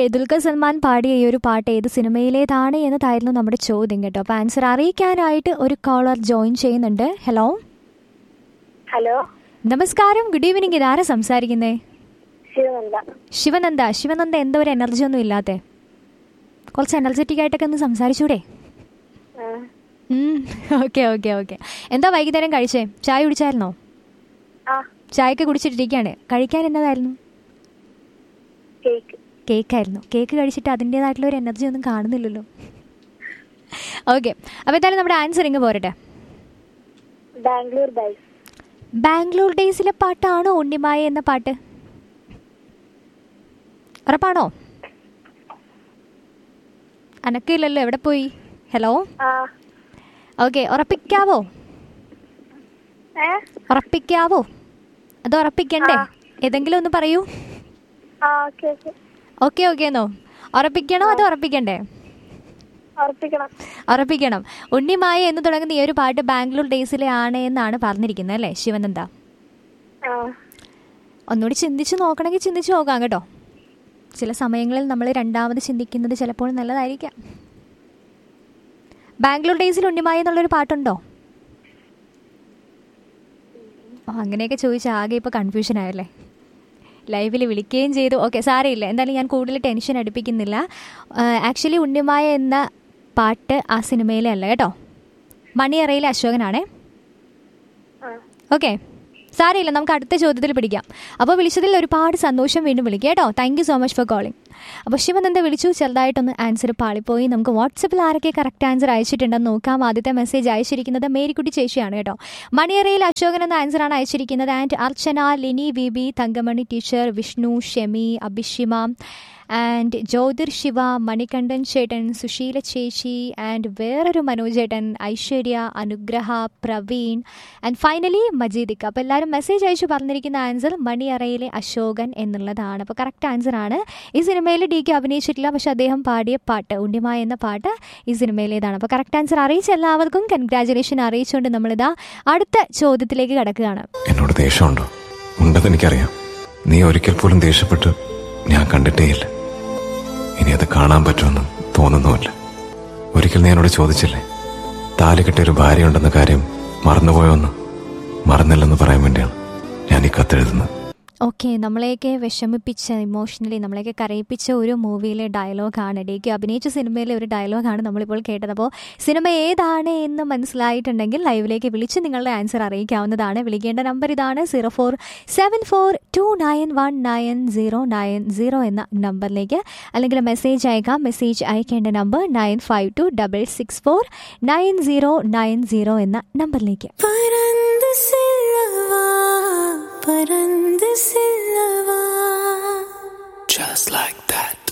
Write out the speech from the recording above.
ദുൽഖർ സൽമാൻ പാടിയ ഈ ഒരു പാട്ട് ഏത് സിനിമയിലേതാണ് എന്നതായിരുന്നു നമ്മുടെ ചോദ്യം കേട്ടോ അപ്പോൾ ആൻസർ അറിയിക്കാനായിട്ട് ഒരു കോളർ ജോയിൻ ചെയ്യുന്നുണ്ട് ഹലോ ഹലോ നമസ്കാരം ഗുഡ് ഈവനിങ് ഇതാരാ സംസാരിക്കുന്നേ ശിവനന്ദ ശിവനന്ദ ശിവനന്ദ എന്താ ഒരു എനർജി ഒന്നും ഇല്ലാത്തെ കുറച്ച് എനർജറ്റിക് ആയിട്ടൊക്കെ ഒന്ന് സംസാരിച്ചൂടെ ആ, ഓക്കെ ഓക്കെ ഓക്കെ എന്താ വൈകുന്നേരം കഴിച്ചേ ചായ കുടിച്ചായിരുന്നോ ആ ചായയൊക്കെ കുടിച്ചിട്ടിരിക്കുകയാണ് കഴിക്കാൻ എന്നതായിരുന്നു കേക്ക് കേക്കായിരുന്നു കേക്ക് കഴിച്ചിട്ട് അതിൻ്റേതായിട്ടുള്ള ഒരു എനർജി ഒന്നും കാണുന്നില്ലല്ലോ ഓക്കെ അപ്പോൾ എന്തായാലും നമ്മുടെ ആൻസർ ഇങ്ങ് പോരട്ടെ ബാംഗ്ലൂർ ഡൈസ് ബാംഗ്ലൂർ ഡേയ്സിലെ പാട്ടാണോ ഉണ്ണിമായ എന്ന പാട്ട് ഉറപ്പാണോ അനക്കില്ലല്ലോ എവിടെ പോയി ഹലോ ആ ഓക്കെ ഉറപ്പിക്കാവോ ഏ ഉറപ്പിക്കാവോ അത് ഉറപ്പിക്കണ്ടേ ആ. ഏതെങ്കിലും ഒന്ന് പറയൂ ആ ഓക്കെ ഓക്കെ ഓക്കെ ഓക്കെ എന്നോ ഉറപ്പിക്കണോ അതോ ഉറപ്പിക്കണ്ടേ ഉറപ്പിക്കണം ഉറപ്പിക്കണം ഉണ്ണിമായ എന്ന് തുടങ്ങുന്ന ഈ ഒരു പാട്ട് ബാംഗ്ലൂർ ഡേയ്സിലെ ആണ് എന്നാണ് പറഞ്ഞിരിക്കുന്നത് അല്ലേ ശിവനന്ദ ആ ഒന്നുകൂടി ചിന്തിച്ച് നോക്കണമെങ്കിൽ ചിന്തിച്ച് നോക്കാം കേട്ടോ ചില സമയങ്ങളിൽ നമ്മൾ രണ്ടാമത് ചിന്തിക്കുന്നത് ചിലപ്പോൾ നല്ലതായിരിക്കാം ബാംഗ്ലൂർ ഡേയ്സിൽ ഉണ്ണിമായ എന്നുള്ളൊരു പാട്ടുണ്ടോ ഓ അങ്ങനെയൊക്കെ ചോദിച്ചാൽ ആകെ ഇപ്പോൾ കൺഫ്യൂഷൻ ആയല്ലേ ലൈവിൽ വിളിക്കുകയും ചെയ്തു ഓക്കെ സാരമില്ല എന്തായാലും ഞാൻ കൂടുതൽ ടെൻഷൻ അടുപ്പിക്കുന്നില്ല ആക്ച്വലി ഉണ്ണിമായ എന്ന പാട്ട് ആ സിനിമയിലെ അല്ല കേട്ടോ മണിയറയിലെ അശോകനാണേ ആ ഓക്കെ സാരമില്ല നമുക്ക് അടുത്ത ചോദ്യത്തിൽ പിടിക്കാം അപ്പോൾ വിളിച്ചതിൽ ഒരുപാട് സന്തോഷം വീണ്ടും വിളിക്കുക കേട്ടോ thank you so much for calling അപ്പോൾ ശിവനന്ദ വിളിച്ചു ചെറുതായിട്ടൊന്ന് ആൻസർ പാളിപ്പോയി നമുക്ക് വാട്സപ്പിൽ ആരൊക്കെ കറക്റ്റ് ആൻസർ അയച്ചിട്ടുണ്ടെന്ന് നോക്കാം ആദ്യത്തെ മെസ്സേജ് അയച്ചിരിക്കുന്നത് മേരിക്കുട്ടി ചേച്ചിയാണ് കേട്ടോ മണിയറയിൽ അശോകൻ എന്ന ആൻസറാണ് അയച്ചിരിക്കുന്നത് and Archana Lini V B Thankamani teacher Vishnu Shemi Abhishima and Jyothir Shiva Manikandan ചേട്ടൻ സുശീല ചേച്ചി ആൻഡ് വേറൊരു മനോജ് ചേട്ടൻ ഐശ്വര്യ അനുഗ്രഹ പ്രവീൺ ആൻഡ് ഫൈനലി മജീദിക്ക അപ്പോൾ എല്ലാവരും മെസ്സേജ് അയച്ചു പറഞ്ഞിരിക്കുന്ന ആൻസർ മണിയറയിലെ അശോകൻ എന്നുള്ളതാണ് അപ്പോൾ കറക്റ്റ് ആൻസർ ആണ് ഈ സിനിമയിൽ ഡി കെ അഭിനയിച്ചിട്ടില്ല പക്ഷെ അദ്ദേഹം പാടിയ പാട്ട് ഉണ്ണിമായ എന്ന പാട്ട് ഈ സിനിമയിലേതാണ് അപ്പോൾ കറക്റ്റ് ആൻസർ അറിയിച്ച എല്ലാവർക്കും കൺഗ്രാജുലേഷൻ അറിയിച്ചുകൊണ്ട് നമ്മളിതാ അടുത്ത ചോദ്യത്തിലേക്ക് കടക്കുകയാണ് എന്നോട് ദേഷ്യമുണ്ടോ ഉണ്ടെന്ന് എനിക്കറിയാം നീ ഒരിക്കൽ പോലും ദേഷ്യപ്പെട്ട് ഞാൻ കണ്ടിട്ടേയില്ല ഇനി അത് കാണാൻ പറ്റുമെന്നും തോന്നുന്നുമില്ല ഒരിക്കൽ നീ എന്നോട് ചോദിച്ചില്ലേ താലി കെട്ടിയ ഒരു ഭാര്യയുണ്ടെന്ന കാര്യം മറന്നുപോയോന്ന് മറന്നില്ലെന്ന് പറയാൻ വേണ്ടിയാണ് ഞാൻ ഈ കത്തെഴുതുന്നത് ഓക്കെ നമ്മളെയൊക്കെ വിഷമിപ്പിച്ച ഇമോഷണലി നമ്മളെയൊക്കെ കരയിപ്പിച്ച ഒരു മൂവിയിലെ ഡയലോഗാണ് ഡേക്ക് അഭിനയിച്ച സിനിമയിലെ ഒരു ഡയലോഗാണ് നമ്മളിപ്പോൾ കേട്ടത് അപ്പോൾ സിനിമ ഏതാണ് എന്ന് മനസ്സിലായിട്ടുണ്ടെങ്കിൽ ലൈവിലേക്ക് വിളിച്ച് നിങ്ങളുടെ ആൻസർ അറിയിക്കാവുന്നതാണ് വിളിക്കേണ്ട നമ്പർ ഇതാണ് zero four seven four two nine one nine zero nine zero എന്ന നമ്പറിലേക്ക് അല്ലെങ്കിൽ മെസ്സേജ് അയക്കാം മെസ്സേജ് അയക്കേണ്ട number nine five two double six four nine zero nine zero എന്ന നമ്പറിലേക്ക് பறந்து செல்லவா பறந்து செல்லவா Just like that.